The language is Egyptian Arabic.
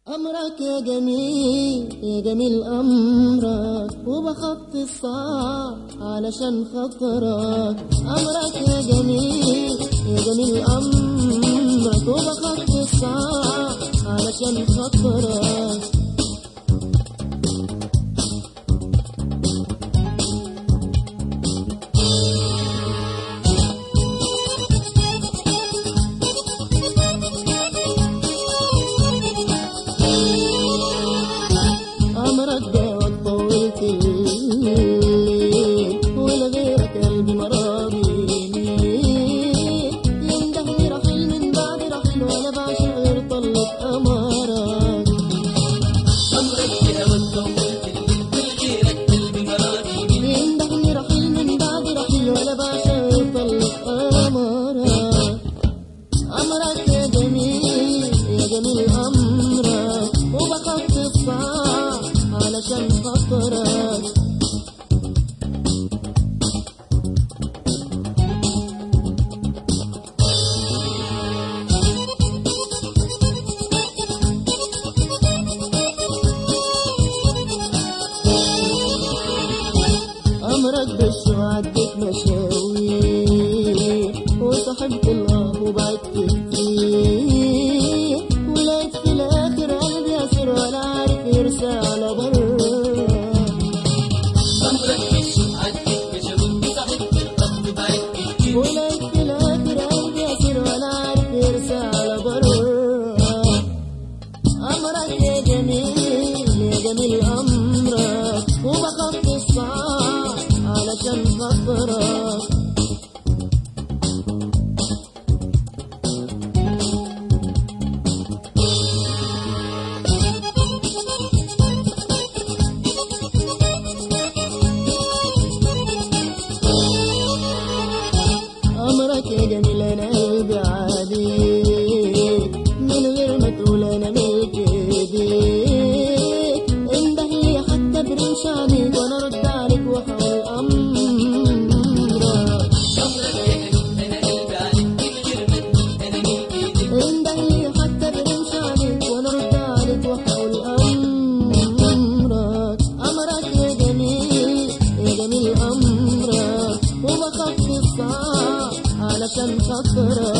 أمرك يا جميل يا جميل أمرك وبخط الصعب علشان خاطرك أمرك يا جميل يا جميل أمرك وبخط الصعب علشان خاطرك أمرك جاوك طولت الليل ولغيرك قلبي مراضي يندهني رحيل من بعد رحيل ولا بعشق غير طلة أمرك أمرك بهواك طولت الليل غيرك قلبي مراضي يندهني رحيل من بعد رحيل ولا بعشق غير طلة أمرك أمرك يا جميل يا جميل أمرك وبخط الصعب علشان خاطرك أمرك بالشو عديت مشاوير وصاحبت الله وبعدت كتير ولقيت في الآخر قلبي أسير ولا عارف يرسى على بر أمرك بالشوق عديت مشاوير وصاحبت القلب بعد كتير ولقيت في الآخر قلبي أسير ولا عارف يرسى على بر أمرك يا جميل يا جميل أمرك وبخط الصعب علشان خاطرك أمرك يا جميل أنا قلبي عليك من غير ما تقول أنا ملك إيديك انده لي حتى برمش عليك وأنا أرد عليك وأحاول أمرك أمرك يا جميل أنا قلبي عليك من غير ما تقول أنا ملك إيديك انده لي حتى برمش عليك وأنا أرد عليك وأحاول أمرك أمرك يا جميل يا جميل أمرك وبخف الصعب علشان خاطرك